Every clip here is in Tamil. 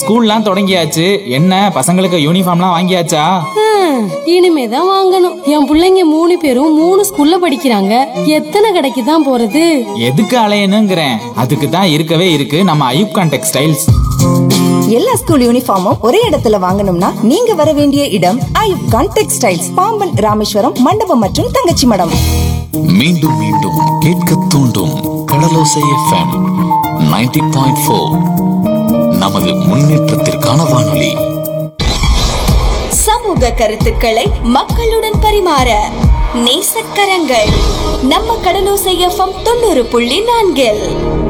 ஸ்கூல்லாம் தொடங்கியாச்சு என்ன பசங்களுக்கு யூனிஃபார்ம்லாம் வாங்கியாச்சா ஹம், இனிமேதான் வாங்கணும் என் புள்ளைங்க மூணு பேரும் மூணு ஸ்கூல்ல படிக்கிறாங்க எத்தனை கடைக்கு தான் போறது எதுக்கு அலையணுங்கிறேன் அதுக்கு தான் இருக்கவே இருக்கு நம்ம ஐயூப்கான் டெக்ஸ்டைல்ஸ் எல்லா ஸ்கூல் யூனிஃபார்மும் ஒரே இடத்துல வாங்கணும்னா நீங்க வர வேண்டிய இடம் ஐயூப் கான் டெக்ஸ்டைல்ஸ் பாம்பன் ராமேஸ்வரம் மண்டபம் மற்றும் தங்கச்சி மடம் மீண்டும் மீண்டும் கேட்க தூண்டும் கடலோசை எஃப்எம் 90.4 பாயிண்ட் ஃபோர் நமது முன்னேற்றத்திற்கான வானொலி சமூக கருத்துக்களை மக்களுடன் பரிமாற நேசக்கரங்கள் நம்ம கடலோசை எஃப்எம் தொண்ணூறு புள்ளி நான்கில்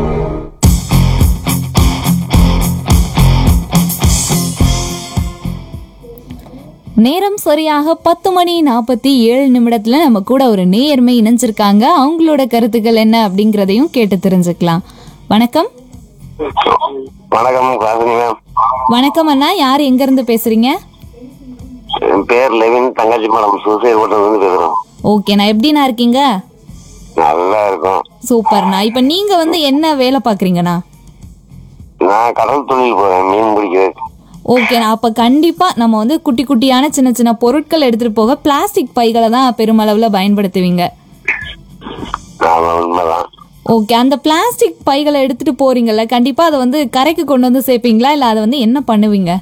நேரம் சரியாக பத்து மணி நாற்பத்தி ஏழு நிமிடத்துல நம்ம கூட ஒரு நேயர்மை இணைஞ்சிருக்காங்க அவங்களோட கருத்துக்கள் என்ன அப்படிங்கறதையும் கேட்டு தெரிஞ்சுக்கலாம் வணக்கம் வணக்கம் காசினி மேம் வணக்கம் அண்ணா யார் எங்க இருந்து பேசுறீங்க என் பேர் லெவின் தங்கச்சி மேடம் சூசைட் கோட்டம் இருந்து பேசுறேன் ஓகேண்ணா எப்படிண்ணா இருக்கீங்க நல்லா இருக்கும் சூப்பர்ண்ணா இப்ப நீங்க வந்து என்ன வேலை பாக்குறீங்கண்ணா நான் கடல் தொழில் போறேன் மீன் பிடிக்கிறது ஓகேண்ணா அப்ப கண்டிப்பா நம்ம வந்து குட்டி குட்டியான சின்ன சின்ன பொருட்கள் எடுத்துட்டு போக பிளாஸ்டிக் பைகளை தான் பெருமளவுல பயன்படுத்துவீங்க ஆமா உண்மைதான் ஓகே அந்த பிளாஸ்டிக் பைகளை எடுத்துட்டு போறீங்கல்ல கண்டிப்பா அதை வந்து கரைக்கு கொண்டு வந்து சேர்ப்பீங்களா இல்ல அதை வந்து என்ன பண்ணுவீங்க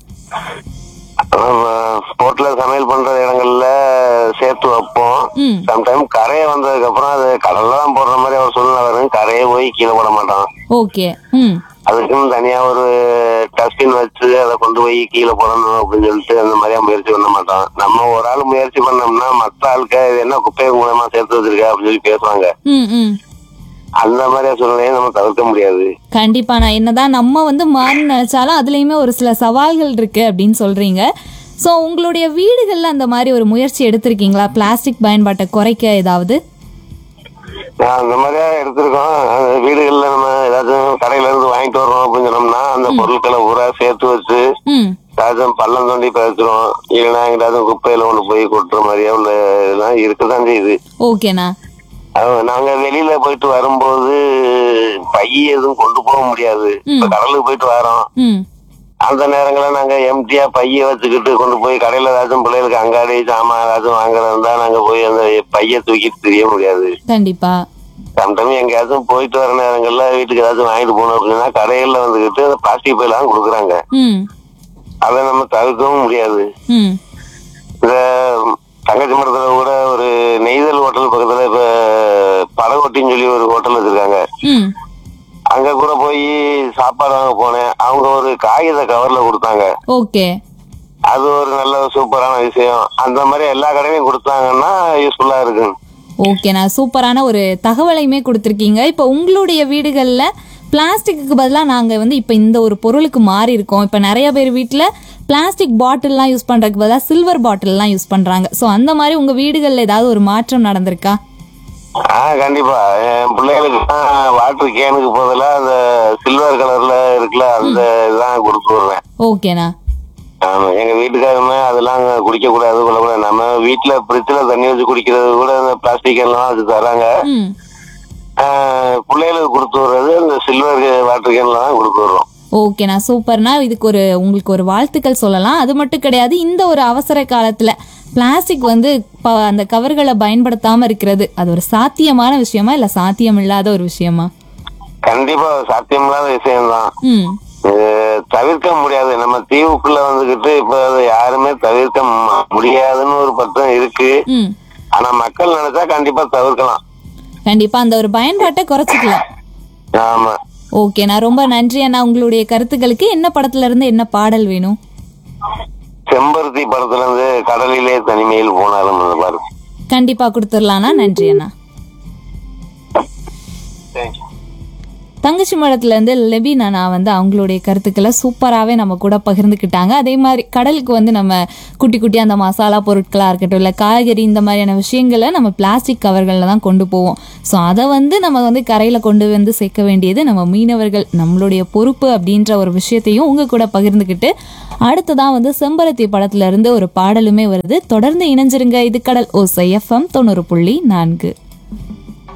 ஸ்போர்ட்ல சமையல் பண்ற இடங்கள்ல சேர்த்து வைப்போம் ம். சம்டைம் கரையை வந்ததுக்கு அப்புறம் அது கடல்ல தான் போடுற மாதிரி ஒரு சூழ்நிலை வரும் கரையை போய் கீழே போட மாட்டோம் ஓகே ம் அதுக்குன்னு தனியா ஒரு டஸ்ட்பின் வச்சு அதை கொண்டு போய் கீழே போடணும் அப்படின்னு சொல்லிட்டு அந்த மாதிரியா முயற்சி பண்ண மாட்டோம் நம்ம ஒரு ஆள் முயற்சி பண்ணோம்னா மத்த ஆளுக்கு இது என்ன குப்பையை மூலமா சேர்த்து வச்சிருக்க அப்படின்னு சொல்லி பேசுவாங்க ம் ம் அந்த மாதிரியா சூழ்நிலையை நம்ம தவிர்க்க முடியாது கண்டிப்பா நான் என்னதான் நம்ம வந்து மாறி நினைச்சாலும் அதுலயுமே ஒரு சில சவால்கள் இருக்கு அப்படின்னு சொல்றீங்க ஸோ உங்களுடைய வீடுகள்ல அந்த மாதிரி ஒரு முயற்சி எடுத்திருக்கீங்களா பிளாஸ்டிக் பயன்பாட்டை குறைக்க ஏதாவது ஆஹ் அந்த மாதிரியா எடுத்திருக்கோம் அந்த வீடுகள்ல நம்ம ஏதாச்சும் கடையில இருந்து வாங்கிட்டு வர்றோம் அப்படின்னு சொன்னோம்னா அந்த பொருட்களை பூரா சேர்த்து வச்சு ம் ஏதாச்சும் பள்ளம் தோண்டி பதிச்சிரும் இல்லைன்னா எங்கேயாச்சும் குப்பையில கொண்டு போய் கொட்டுற மாதிரியா உள்ள இதெல்லாம் இருக்கதான் செய்யுது ஓகேண்ணா அது நாங்க வெளியில போயிட்டு வரும்போது பை எதுவும் கொண்டு போக முடியாது இப்ப கடலுக்கு போயிட்டு வரோம் ம் அந்த நேரங்களில் நாங்க எம்டியா பைய வச்சுக்கிட்டு கொண்டு போய் கடையில ஏதாச்சும் பிள்ளைகளுக்கு அங்காடி சாமான் ஏதாச்சும் வாங்குறதா இருந்தா நாங்க போய் அந்த பைய தூக்கிட்டு தெரிய முடியாது கண்டிப்பா சம்டைம் எங்கேயாச்சும் போயிட்டு வர நேரங்கள்ல வீட்டுக்கு ஏதாச்சும் வாங்கிட்டு போகணும் அப்படின்னா கடைகள்ல வந்துகிட்டு அந்த பிளாஸ்டிக் பையெல்லாம் கொடுக்குறாங்க ம் அதை நம்ம தவிர்க்கவும் முடியாது ம் இந்த தங்கச்சி மரத்துல கூட ஒரு நெய்தல் ஹோட்டல் பக்கத்துல இப்ப படகொட்டின்னு சொல்லி ஒரு ஹோட்டல் வச்சிருக்காங்க ம் அங்க கூட போய் சாப்பாடு வாங்க போனேன் அவங்க ஒரு காகித கவர்ல கொடுத்தாங்க ஓகே அது ஒரு நல்ல சூப்பரான விஷயம் அந்த மாதிரி எல்லா கடையிலையும் கொடுத்தாங்கன்னா யூஸ்ஃபுல்லா இருக்கு ஓகேண்ணா சூப்பரான ஒரு தகவலையுமே கொடுத்துருக்கீங்க இப்போ உங்களுடைய வீடுகளில் பிளாஸ்டிக்கு பதிலாக நாங்கள் வந்து இப்போ இந்த ஒரு பொருளுக்கு மாறி இருக்கோம் இப்போ நிறைய பேர் வீட்டில் பிளாஸ்டிக் பாட்டில்லாம் யூஸ் பண்ணுறதுக்கு பதிலாக சில்வர் பாட்டில்லாம் யூஸ் பண்ணுறாங்க ஸோ அந்த மாதிரி உங்கள் வீடுகளில் ஏதாவது ஒரு மாற்றம் நடந்திருக்கா ஆ கண்டிப்பா என் பிள்ளைகளுக்கு வாட்டர் கேனுக்கு பதிலா அந்த சில்வர் கலர்ல இருக்குல்ல அந்த இதுதான் கொடுத்து விடுறேன் ஓகேண்ணா ஆமா எங்க வீட்டுக்காரமே அதெல்லாம் குடிக்க கூடாது கொள்ளக்கூடாது நம்ம வீட்டுல பிரிட்ஜ்ல தண்ணி வச்சு குடிக்கிறது கூட இந்த பிளாஸ்டிக் எல்லாம் வச்சு தராங்க ம் ஆஹ் பிள்ளைகளுக்கு கொடுத்து விடுறது இந்த சில்வர் வாட்டர் கேன்ல தான் கொடுத்து விடுறோம் ஓகேண்ணா சூப்பர்ண்ணா இதுக்கு ஒரு உங்களுக்கு ஒரு வாழ்த்துக்கள் சொல்லலாம் அது மட்டும் கிடையாது இந்த ஒரு அவசர காலத்தில் பிளாஸ்டிக் வந்து ப அந்த கவர்களை பயன்படுத்தாமல் இருக்கிறது அது ஒரு சாத்தியமான விஷயமா இல்லை சாத்தியம் இல்லாத ஒரு விஷயமா கண்டிப்பா சாத்தியமில்லாத விஷயம்தான் ம் இது தவிர்க்க முடியாது நம்ம தீவுக்குள்ள வந்துகிட்டு இப்ப அதை யாருமே தவிர்க்க ம- முடியாதுன்னு ஒரு பட்டம் இருக்கு ம் ஆனா மக்கள் நினைச்சா கண்டிப்பா தவிர்க்கலாம் கண்டிப்பா அந்த ஒரு பயன்பாட்டை குறைச்சிக்கலாம் ஆமா ஓகேண்ணா ரொம்ப நன்றி அண்ணா உங்களுடைய கருத்துக்களுக்கு என்ன படத்துல இருந்து என்ன பாடல் வேணும் செம்பருத்தி படத்துல இருந்து கடலிலே தனிமையில் போனாலும் அந்த பாரு கண்டிப்பா கொடுத்துடலாண்ணா நன்றி அண்ணா தங்கச்சி மடத்துல இருந்து லெபின் அண்ணா வந்து அவங்களுடைய கருத்துக்களை சூப்பராகவே நம்ம கூட பகிர்ந்துக்கிட்டாங்க அதே மாதிரி கடலுக்கு வந்து நம்ம குட்டி குட்டி அந்த மசாலா பொருட்களாக இருக்கட்டும் இல்லை காய்கறி இந்த மாதிரியான விஷயங்களை நம்ம பிளாஸ்டிக் கவர்களில் தான் கொண்டு போவோம் ஸோ அதை வந்து நம்ம வந்து கரையில் கொண்டு வந்து சேர்க்க வேண்டியது நம்ம மீனவர்கள் நம்மளுடைய பொறுப்பு அப்படின்ற ஒரு விஷயத்தையும் உங்கள் கூட பகிர்ந்துக்கிட்டு அடுத்ததான் வந்து செம்பருத்தி படத்துல இருந்து ஒரு பாடலுமே வருது தொடர்ந்து இணைஞ்சிருங்க இது கடல் ஓசை எஃப்எம் தொண்ணூறு புள்ளி நான்கு